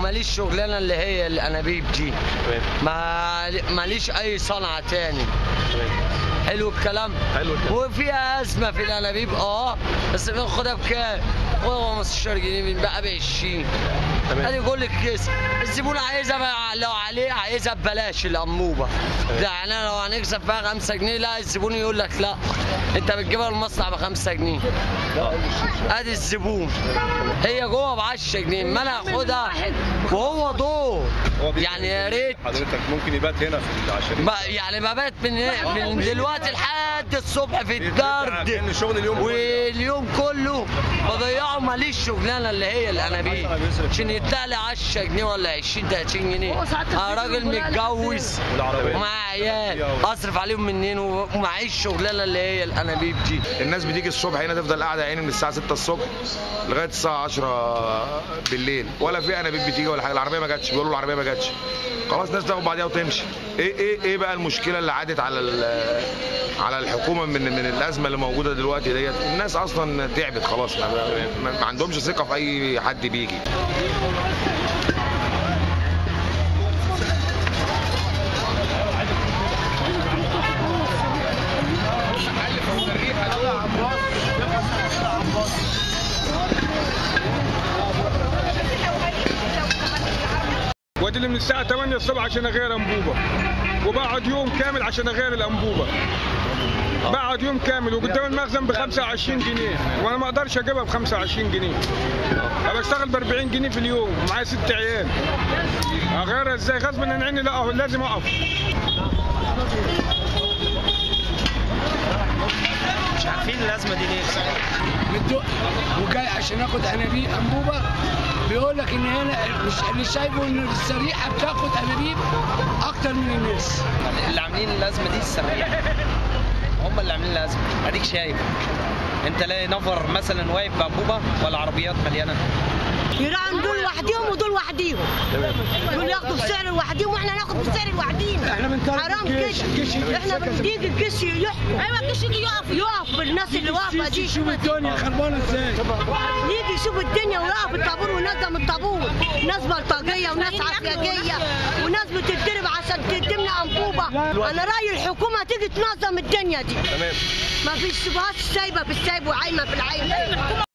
ماليش شغلانه اللي هي الانابيب دي تمام ما ماليش اي صنعه تاني تمام حلو الكلام حلو الكلام. وفيها ازمه في الانابيب اه بس بناخدها بكام؟ خدها 15 جنيه بنبقى ب 20 تمام. ادي يقول لك كيس الزبون عايزها بقى- لو عليه عايزها ببلاش الانبوبه تمام. يعني لو هنكسب فيها 5 جنيه لا الزبون يقول لك لا انت بتجيبها المصنع ب 5 جنيه ادي الزبون هي جوه ب 10 جنيه ما انا اخدها وهو دور هو بي- يعني يا ريت حضرتك ممكن يبات هنا في العشرين ب- يعني ببات من من دلوقتي لحد الصبح في الدرد كأن شغل اليوم كله. واليوم كله بضيعه ماليش شغلانه اللي هي الانابيب عشان يطلع لي 10 جنيه ولا 20 30 جنيه انا راجل متجوز والعربية. ومعايا عيال اصرف عليهم منين ومعيش شغلانه اللي هي الانابيب دي الناس بتيجي الصبح هنا تفضل قاعده عيني من الساعه 6 الصبح لغايه الساعه 10 بالليل ولا في انابيب بتيجي ولا حاجه العربيه ما جاتش بيقولوا العربيه ما جاتش خلاص الناس تاخد بعضيها وتمشي ايه ايه ايه بقى المشكله اللي عادت على ال- على الحكومه من من الازمه اللي موجوده دلوقتي ديت الناس اصلا تعبت خلاص ما, ما, ما عندهمش ثقه في اي حد بيجي وادي من الساعة 8 الصبح عشان اغير انبوبة وبقعد يوم كامل عشان اغير الانبوبة بقعد يوم كامل وقدام المخزن ب 25 جنيه وانا ما اقدرش اجيبها ب 25 جنيه انا بشتغل ب 40 جنيه في اليوم ومعايا ست عيال اغيرها ازاي غصب عن عيني لا أهو لازم اقف مش عارفين الازمه دي ليه متدق وجاي عشان اخد انابيب انبوبه بيقول لك ان هنا مش اللي شايفه ان السريحه بتاخد انابيب اكتر من الناس اللي عاملين الازمه دي السريع هم اللي عاملين الازمه اديك شايف انت لا نفر مثلا واقف بانبوبه ولا عربيات مليانه يراعوا دول لوحديهم ودول لوحديهم دول ياخدوا بسعر لوحديهم واحنا ناخد بسعر لوحدينا احنا بنطالب حرام الجيش، الجيش كده يجي احنا يسكت. بنيجي الجيش يحكم ايوه الجيش يجي يقف يقف بالناس اللي واقفه دي شوف الدنيا خربانه ازاي يجي يشوف الدنيا ويقف الطابور وينظم الطابور ناس بلطجيه وناس عفياجيه وناس بتتضرب عشان تدينا انبوبه انا رايي الحكومه تيجي تنظم الدنيا دي تمام ما فيش سيبهاش سايبه في السايب وعايمه في العايمه